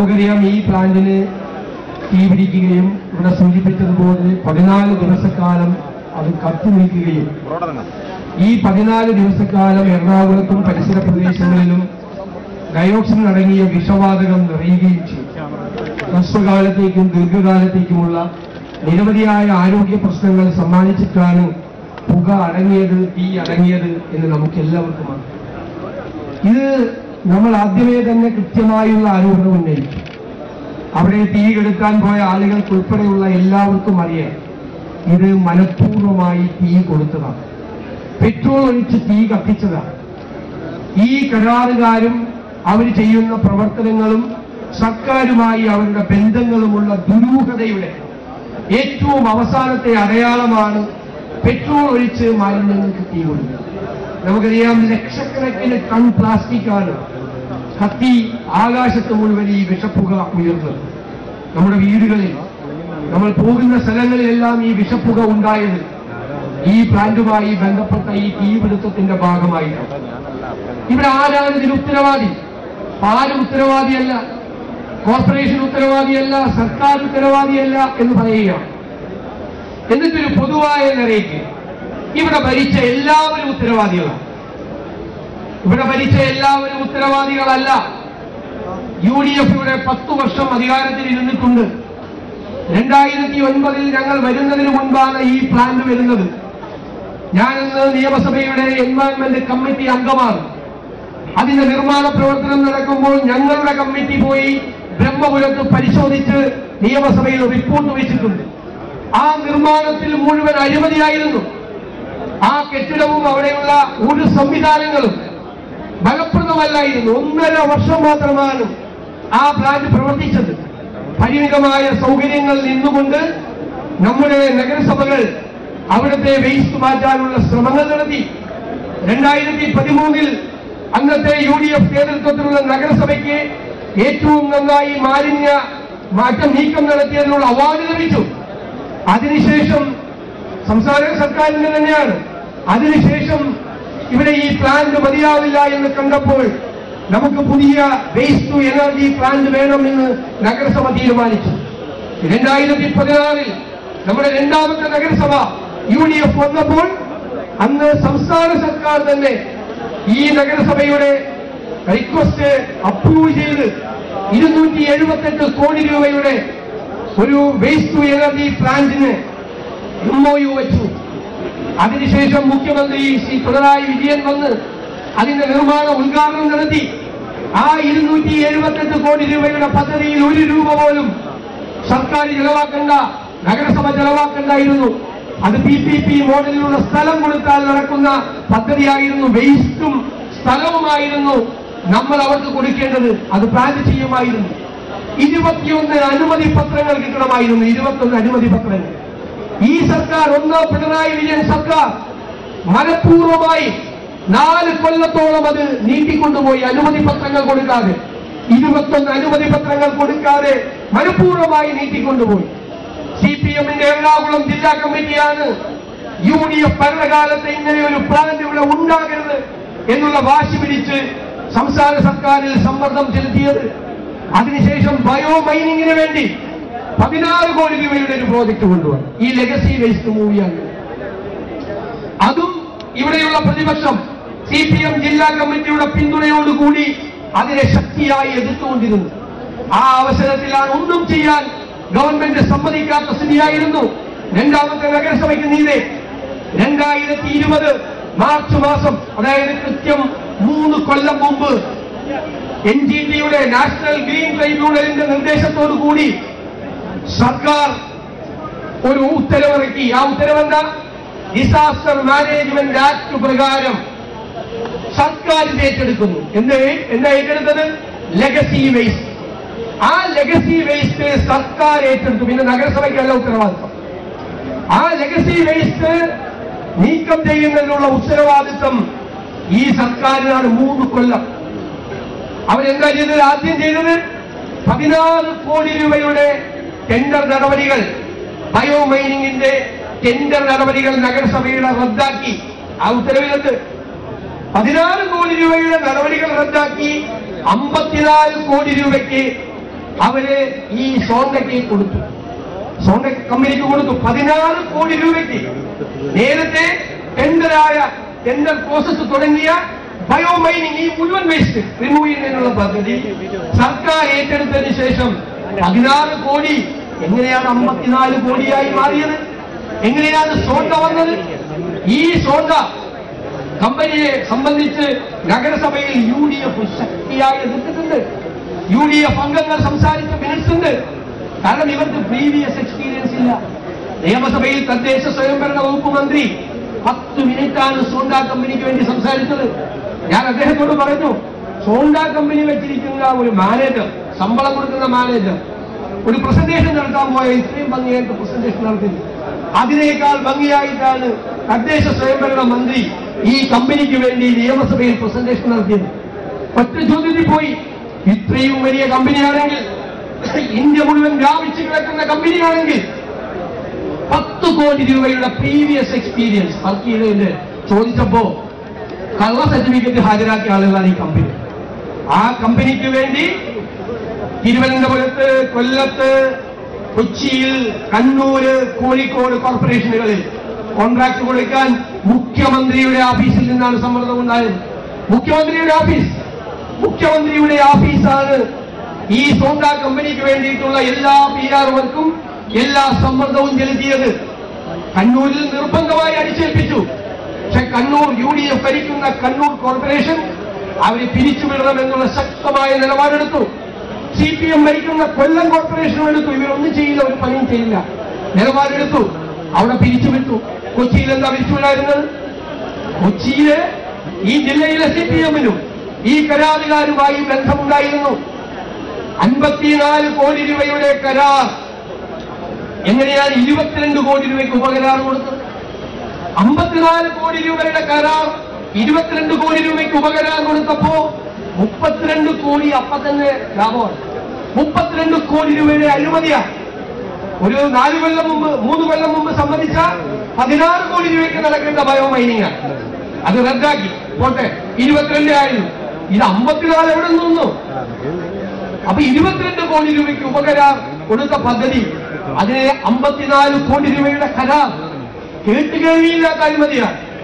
നമുക്കറിയാം ഈ പ്ലാന്റിന് തീ പിടിക്കുകയും ഇവിടെ സൂചിപ്പിച്ചതുപോലെ പതിനാല് ദിവസക്കാലം അത് കത്തി നിൽക്കുകയും ഈ പതിനാല് ദിവസക്കാലം എറണാകുളത്തും പരിസര പ്രദേശങ്ങളിലും ഡയോക്സിൻ അടങ്ങിയ വിഷവാതകം നിറയുകയും ചെയ്യും ഹ്രസ്വകാലത്തേക്കും ദീർഘകാലത്തേക്കുമുള്ള നിരവധിയായ ആരോഗ്യ പ്രശ്നങ്ങൾ സമ്മാനിച്ചിട്ടാണ് പുക അടങ്ങിയത് തീ അടങ്ങിയത് എന്ന് നമുക്ക് എല്ലാവർക്കും അറിയാം ഇത് നമ്മൾ ആദ്യമേ തന്നെ കൃത്യമായുള്ള ആരോപണം ഉന്നയിക്കും അവിടെ തീ കെടുക്കാൻ പോയ ആളുകൾക്ക് ഉൾപ്പെടെയുള്ള എല്ലാവർക്കും അറിയാം ഇത് മനഃപൂർവ്വമായി തീ കൊടുത്തതാണ് പെട്രോൾ ഒഴിച്ച് തീ കത്തിച്ചതാണ് ഈ കരാറുകാരും അവർ ചെയ്യുന്ന പ്രവർത്തനങ്ങളും സർക്കാരുമായി അവരുടെ ബന്ധങ്ങളുമുള്ള ദുരൂഹതയുടെ ഏറ്റവും അവസാനത്തെ അടയാളമാണ് പെട്രോൾ ഒഴിച്ച് മാലിന്യങ്ങൾക്ക് തീ കൊടുക്കുക നമുക്കറിയാം ലക്ഷക്കണക്കിന് ടൺ പ്ലാസ്റ്റിക്കാണ് കത്തി ആകാശത്ത് മുഴുവൻ ഈ വിഷപ്പുക ഉയർന്നത് നമ്മുടെ വീടുകളിൽ നമ്മൾ പോകുന്ന സ്ഥലങ്ങളിലെല്ലാം ഈ വിഷപ്പുക ഉണ്ടായത് ഈ പ്ലാന്റുമായി ബന്ധപ്പെട്ട ഈ തീപിടുത്തത്തിന്റെ ഭാഗമായിട്ടാണ് ഇവിടെ ആരാണ് ഇതിന് ഉത്തരവാദി ആരും ഉത്തരവാദിയല്ല കോർപ്പറേഷൻ ഉത്തരവാദിയല്ല സർക്കാർ ഉത്തരവാദിയല്ല എന്ന് പറയുകയാണ് എന്നിട്ടൊരു പൊതുവായ നിലയ്ക്ക് ഇവിടെ ഭരിച്ച എല്ലാവരും ഉത്തരവാദികളാണ് ഇവിടെ ഭരിച്ച എല്ലാവരും ഉത്തരവാദികളല്ല യു ഡി എഫ് ഇവിടെ പത്തു വർഷം അധികാരത്തിൽ ഇരുന്നിട്ടുണ്ട് രണ്ടായിരത്തി ഒൻപതിൽ ഞങ്ങൾ വരുന്നതിന് മുൻപാണ് ഈ പ്ലാന്റ് വരുന്നത് ഞാനിന്ന് നിയമസഭയുടെ എൻവയൺമെന്റ് കമ്മിറ്റി അംഗമാണ് അതിന്റെ നിർമ്മാണ പ്രവർത്തനം നടക്കുമ്പോൾ ഞങ്ങളുടെ കമ്മിറ്റി പോയി ബ്രഹ്മപുരത്ത് പരിശോധിച്ച് നിയമസഭയിൽ റിപ്പോർട്ട് വെച്ചിട്ടുണ്ട് ആ നിർമ്മാണത്തിൽ മുഴുവൻ അഴിമതിയായിരുന്നു ആ കെട്ടിടവും അവിടെയുള്ള ഒരു സംവിധാനങ്ങളും ഫലപ്രദമല്ലായിരുന്നു ഒന്നര വർഷം മാത്രമാണ് ആ പ്ലാന്റ് പ്രവർത്തിച്ചത് പരിമിതമായ സൗകര്യങ്ങൾ നിന്നുകൊണ്ട് നമ്മുടെ നഗരസഭകൾ അവിടുത്തെ വേസ്റ്റ് മാറ്റാനുള്ള ശ്രമങ്ങൾ നടത്തി രണ്ടായിരത്തി പതിമൂന്നിൽ അന്നത്തെ യു ഡി എഫ് നേതൃത്വത്തിലുള്ള നഗരസഭയ്ക്ക് ഏറ്റവും നന്നായി മാലിന്യ മാറ്റം നീക്കം നടത്തിയതിനുള്ള അവാർഡ് ലഭിച്ചു അതിനുശേഷം സംസ്ഥാന സർക്കാരിന്റെ തന്നെയാണ് അതിനുശേഷം ഇവിടെ ഈ പ്ലാന്റ് മതിയാവില്ല എന്ന് കണ്ടപ്പോൾ നമുക്ക് പുതിയ വേസ്റ്റ് ടു എനർജി പ്ലാന്റ് വേണമെന്ന് നഗരസഭ തീരുമാനിച്ചു രണ്ടായിരത്തി പതിനാറിൽ നമ്മുടെ രണ്ടാമത്തെ നഗരസഭ യു ഡി എഫ് വന്നപ്പോൾ അന്ന് സംസ്ഥാന സർക്കാർ തന്നെ ഈ നഗരസഭയുടെ റിക്വസ്റ്റ് അപ്രൂവ് ചെയ്ത് ഇരുന്നൂറ്റി എഴുപത്തെട്ട് കോടി രൂപയുടെ ഒരു വേസ്റ്റ് ടു എനർജി പ്ലാന്റിന് എം ഒ യു വെച്ചു അതിനുശേഷം മുഖ്യമന്ത്രി ശ്രീ പിണറായി വിജയൻ വന്ന് അതിന്റെ നിർമ്മാണ ഉദ്ഘാടനം നടത്തി ആ ഇരുന്നൂറ്റി എഴുപത്തെട്ട് കോടി രൂപയുടെ പദ്ധതിയിൽ ഒരു രൂപ പോലും സർക്കാർ ചെലവാക്കേണ്ട നഗരസഭ ചെലവാക്കേണ്ടായിരുന്നു അത് പി പി പി മോഡലിലുള്ള സ്ഥലം കൊടുത്താൽ നടക്കുന്ന പദ്ധതിയായിരുന്നു വേസ്റ്റും സ്ഥലവുമായിരുന്നു നമ്മൾ അവർക്ക് കൊടുക്കേണ്ടത് അത് പ്ലാൻ ചെയ്യുമായിരുന്നു ഇരുപത്തിയൊന്ന് അനുമതി പത്രങ്ങൾ കിട്ടണമായിരുന്നു ഇരുപത്തൊന്ന് അനുമതി പത്രങ്ങൾ ഈ സർക്കാർ ഒന്നാം പിണറായി വിജയൻ സർക്കാർ മനഃപൂർവ്വമായി നാല് കൊല്ലത്തോളം അത് നീട്ടിക്കൊണ്ടുപോയി അനുമതി പത്രങ്ങൾ കൊടുക്കാതെ ഇരുപത്തൊന്ന് അനുമതി പത്രങ്ങൾ കൊടുക്കാതെ മനഃപൂർവ്വമായി നീട്ടിക്കൊണ്ടുപോയി സി പി എമ്മിന്റെ എറണാകുളം ജില്ലാ കമ്മിറ്റിയാണ് യു ഡി എഫ് ഭരണകാലത്ത് ഇങ്ങനെ ഒരു പ്ലാന്റ് ഇവിടെ ഉണ്ടാകരുത് എന്നുള്ള വാശി പിടിച്ച് സംസ്ഥാന സർക്കാരിൽ സമ്മർദ്ദം ചെലുത്തിയത് അതിനുശേഷം ബയോ മൈനിങ്ങിന് വേണ്ടി പതിനാറ് കോടി രൂപയുടെ ഒരു പ്രോജക്റ്റ് കൊണ്ടുവന്നു ഈ ലെഗസി വേസ്റ്റ് മൂവിയാണ് അതും ഇവിടെയുള്ള പ്രതിപക്ഷം സി പി എം ജില്ലാ കമ്മിറ്റിയുടെ പിന്തുണയോടുകൂടി അതിനെ ശക്തിയായി എതിർത്തുകൊണ്ടിരുന്നു ആ അവസരത്തിലാണ് ഒന്നും ചെയ്യാൻ ഗവൺമെന്റ് സമ്മതിക്കാത്ത സ്ഥിതിയായിരുന്നു രണ്ടാമത്തെ നഗരസഭയ്ക്ക് നീതെ രണ്ടായിരത്തി ഇരുപത് മാർച്ച് മാസം അതായത് കൃത്യം മൂന്ന് കൊല്ലം മുമ്പ് എൻ ജി ടിയുടെ നാഷണൽ ഗ്രീൻ ട്രൈബ്യൂണലിന്റെ നിർദ്ദേശത്തോടു കൂടി സർക്കാർ ഒരു ഉത്തരവിറക്കി ആ ഉത്തരവെന്താ ഡിസാസ്റ്റർ മാനേജ്മെന്റ് ആക്ട് പ്രകാരം സർക്കാർ ഇത് ഏറ്റെടുക്കുന്നു എന്ത് എന്താ ഏറ്റെടുത്തത് ലെഗസി വേസ്റ്റ് ആ ലെഗസി വേസ്റ്റ് സർക്കാർ ഏറ്റെടുത്തു പിന്നെ നഗരസഭയ്ക്കല്ല ഉത്തരവാദിത്വം ആ ലെഗസി വേസ്റ്റ് നീക്കം ചെയ്യുന്നതിനുള്ള ഉത്തരവാദിത്വം ഈ സർക്കാരിനാണ് മൂന്ന് കൊല്ലം അവരെന്താ ചെയ്തത് ആദ്യം ചെയ്തത് പതിനാറ് കോടി രൂപയുടെ ടെൻഡർ നടപടികൾ ബയോ മൈനിങ്ങിന്റെ ടെൻഡർ നടപടികൾ നഗരസഭയുടെ റദ്ദാക്കി ആ ഉത്തരവിലുണ്ട് പതിനാറ് കോടി രൂപയുടെ നടപടികൾ റദ്ദാക്കി അമ്പത്തിനാല് കോടി രൂപയ്ക്ക് അവര് ഈ സോണ്ടയ്ക്ക് കൊടുത്തു സോണ്ട കമ്പനിക്ക് കൊടുത്തു പതിനാറ് കോടി രൂപയ്ക്ക് നേരത്തെ ടെൻഡറായ ടെൻഡർ പ്രോസസ് തുടങ്ങിയ ബയോമൈനിങ് ഈ മുഴുവൻ വേസ്റ്റ് റിമൂവ് ചെയ്യുന്നതിനുള്ള പദ്ധതി സർക്കാർ ഏറ്റെടുത്തതിന് ശേഷം പതിനാറ് കോടി എങ്ങനെയാണ് അമ്പത്തിനാല് കോടിയായി മാറിയത് എങ്ങനെയാണ് സോണ്ട വന്നത് ഈ സോണ്ട കമ്പനിയെ സംബന്ധിച്ച് നഗരസഭയിൽ യു ഡി എഫ് ശക്തിയായി എതിർത്തിട്ടുണ്ട് യു ഡി എഫ് അംഗങ്ങൾ സംസാരിച്ച മിനിറ്റ്സ് ഉണ്ട് കാരണം ഇവർക്ക് പ്രീവിയസ് എക്സ്പീരിയൻസ് ഇല്ല നിയമസഭയിൽ തദ്ദേശ സ്വയംഭരണ വകുപ്പ് മന്ത്രി പത്ത് മിനിറ്റാണ് സോണ്ട കമ്പനിക്ക് വേണ്ടി സംസാരിച്ചത് ഞാൻ അദ്ദേഹത്തോട് പറഞ്ഞു സോണ്ട കമ്പനി വെച്ചിരിക്കുന്ന ഒരു മാനേജർ ശമ്പളം കൊടുക്കുന്ന മാനേജർ ഒരു പ്രസന്റേഷൻ നടത്താൻ പോയ ഇത്രയും ഭംഗിയായിട്ട് പ്രസന്റേഷൻ നടത്തി അതിനേക്കാൾ ഭംഗിയായിട്ടാണ് തദ്ദേശ സ്വയംഭരണ മന്ത്രി ഈ കമ്പനിക്ക് വേണ്ടി നിയമസഭയിൽ പ്രസന്റേഷൻ നടത്തിയത് ഒറ്റ ചോദ്യത്തിൽ പോയി ഇത്രയും വലിയ കമ്പനിയാണെങ്കിൽ ഇന്ത്യ മുഴുവൻ വ്യാപിച്ചു കിടക്കുന്ന കമ്പനിയാണെങ്കിൽ പത്ത് കോടി രൂപയുടെ പ്രീവിയസ് എക്സ്പീരിയൻസ് വർക്ക് ചെയ്തതിന് ചോദിച്ചപ്പോ കള്ള സർട്ടിഫിക്കറ്റ് ഹാജരാക്കിയ ആളുകളാണ് ഈ കമ്പനി ആ കമ്പനിക്ക് വേണ്ടി തിരുവനന്തപുരത്ത് കൊല്ലത്ത് കൊച്ചിയിൽ കണ്ണൂര് കോഴിക്കോട് കോർപ്പറേഷനുകളിൽ കോൺട്രാക്ട് കൊടുക്കാൻ മുഖ്യമന്ത്രിയുടെ ഓഫീസിൽ നിന്നാണ് സമ്മർദ്ദം ഉണ്ടായത് മുഖ്യമന്ത്രിയുടെ ഓഫീസ് മുഖ്യമന്ത്രിയുടെ ഓഫീസാണ് ഈ സോണ്ട കമ്പനിക്ക് വേണ്ടിയിട്ടുള്ള എല്ലാ പി ആർ വർക്കും എല്ലാ സമ്മർദ്ദവും ചെലുത്തിയത് കണ്ണൂരിൽ നിർബന്ധമായി അടിച്ചേൽപ്പിച്ചു പക്ഷെ കണ്ണൂർ യു ഡി എഫ് ഭരിക്കുന്ന കണ്ണൂർ കോർപ്പറേഷൻ അവരെ പിരിച്ചുവിടണമെന്നുള്ള ശക്തമായ നിലപാടെടുത്തു സി പി എം ഭരിക്കുന്ന കൊല്ലം കോർപ്പറേഷനും എടുത്തു ഇവരൊന്നും ചെയ്യില്ല ഒരു പണിയും ചെയ്യില്ല നിലപാടെടുത്തു അവിടെ പിരിച്ചുവിട്ടു കൊച്ചിയിൽ എന്താ പിരിച്ചുവിടായിരുന്നത് കൊച്ചിയില് ഈ ജില്ലയിലെ സി പി എമ്മിനും ഈ കരാറുകാരുമായി ബന്ധമുണ്ടായിരുന്നു അൻപത്തിനാല് കോടി രൂപയുടെ കരാർ എങ്ങനെയാണ് ഇരുപത്തിരണ്ട് കോടി രൂപയ്ക്ക് ഉപകരാർ കൊടുത്തത് അമ്പത്തിനാല് കോടി രൂപയുടെ കരാർ ഇരുപത്തിരണ്ട് കോടി രൂപയ്ക്ക് ഉപകരാർ കൊടുത്തപ്പോ മുപ്പത്തിരണ്ട് കോടി അപ്പൊ തന്നെ ലാഭമാണ് മുപ്പത്തിരണ്ട് കോടി രൂപയുടെ അഴിമതിയാണ് ഒരു നാല് കൊല്ലം മുമ്പ് മൂന്ന് കൊല്ലം മുമ്പ് സംബന്ധിച്ച പതിനാറ് കോടി രൂപയ്ക്ക് നടക്കേണ്ട ബയോ മൈനിങ് അത് റദ്ദാക്കി പോട്ടെ ഇരുപത്തിരണ്ട് ആയിരുന്നു ഇത് അമ്പത്തിനാല് എവിടെ നിന്നു അപ്പൊ ഇരുപത്തിരണ്ട് കോടി രൂപയ്ക്ക് ഉപകരാർ കൊടുത്ത പദ്ധതി അതിനെ അമ്പത്തിനാല് കോടി രൂപയുടെ കരാർ കേട്ടുകേൾവിയില്ലാത്ത അഴിമതിയാണ്